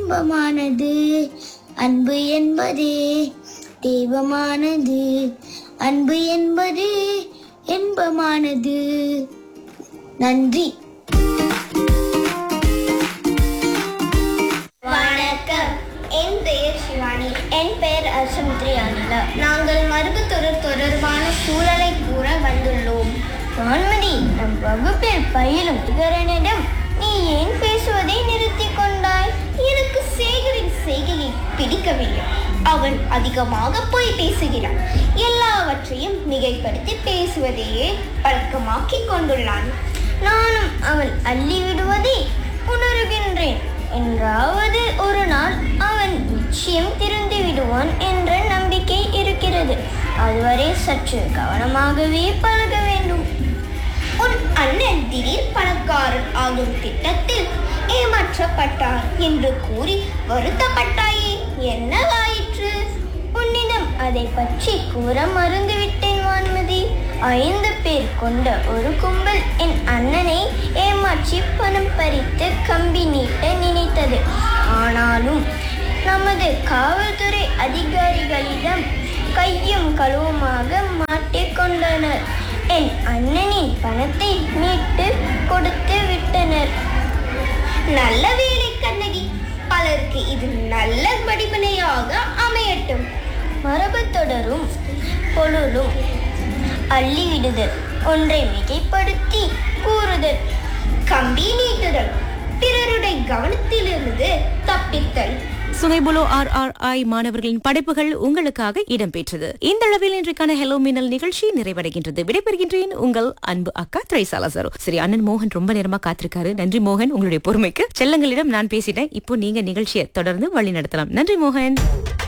இன்பமானது அன்பு என்பது தெய்வமானது அன்பு என்பது இன்பமானது நன்றி வணக்கம் என் பெயர் சிவானி என் பெயர் அசமுத்ரி அனிலா நாங்கள் மருத்துவத்தொடர் தொடர்பான சூழலை கூற வந்துள்ளோம் வான்மதி நம் வகுப்பில் பயிலும் திகரனிடம் நீ ஏன் பேசுவதை நிறுத்திக் கொண்டாய் எனக்கு சேகரின் செய்கையை பிடிக்கவில்லை அவன் அதிகமாக போய் பேசுகிறான் எல்லாவற்றையும் மிகைப்படுத்தி பேசுவதையே பழக்கமாக்கிக் கொண்டுள்ளான் நானும் அவன் அள்ளி விடுவதை உணர்கின்றேன் என்றாவது ஒரு நாள் அவன் நிச்சயம் திருந்து விடுவான் என்ற நம்பிக்கை இருக்கிறது அதுவரை சற்று கவனமாகவே பழக வேண்டும் உன் அண்ணன் திடீர் பணக்காரன் ஆகும் திட்டத்தில் ஏமாற்றப்பட்டார் என்று கூறி வருத்தப்பட்டாயே என்னவாயிற்று உன்னிடம் அதை பற்றி கூற மறந்துவிட்டேன் வான்மதி ஐந்து பேர் கொண்ட ஒரு கும்பல் என் அண்ணனை ஏமாற்றி பணம் பறித்து கம்பி நீட்ட நினைத்தது ஆனாலும் நமது காவல்துறை அதிகாரிகளிடம் கையும் களுவுமாக மாட்டிக்கொண்டனர் என் அண்ணனின் பணத்தை மீட்டு கொடுத்து விட்டனர் நல்ல வேலை கண்ணகி பலருக்கு இது நல்ல படிப்பினையாக அமையட்டும் மரபு தொடரும் பொருளும் அள்ளிவிடுதல் ஒன்றை மிகைப்படுத்தி கூறுதல் கம்பி நீட்டுதல் பிறருடைய கவனத்திலிருந்து தப்பித்தல் சுகைபுலோ ஆர் ஆர் ஐ மாணவர்களின் படைப்புகள் உங்களுக்காக இடம்பெற்றது இந்த அளவில் இன்றைக்கான ஹெலோ மின்னல் நிகழ்ச்சி நிறைவடைகின்றது விடைபெறுகின்றேன் உங்கள் அன்பு அக்கா திரைசாலா சரோ சரி அண்ணன் மோகன் ரொம்ப நேரமா காத்திருக்காரு நன்றி மோகன் உங்களுடைய பொறுமைக்கு செல்லங்களிடம் நான் பேசிட்டேன் இப்போ நீங்க நிகழ்ச்சியை தொடர்ந்து வழி நடத்தலாம் நன்றி மோகன்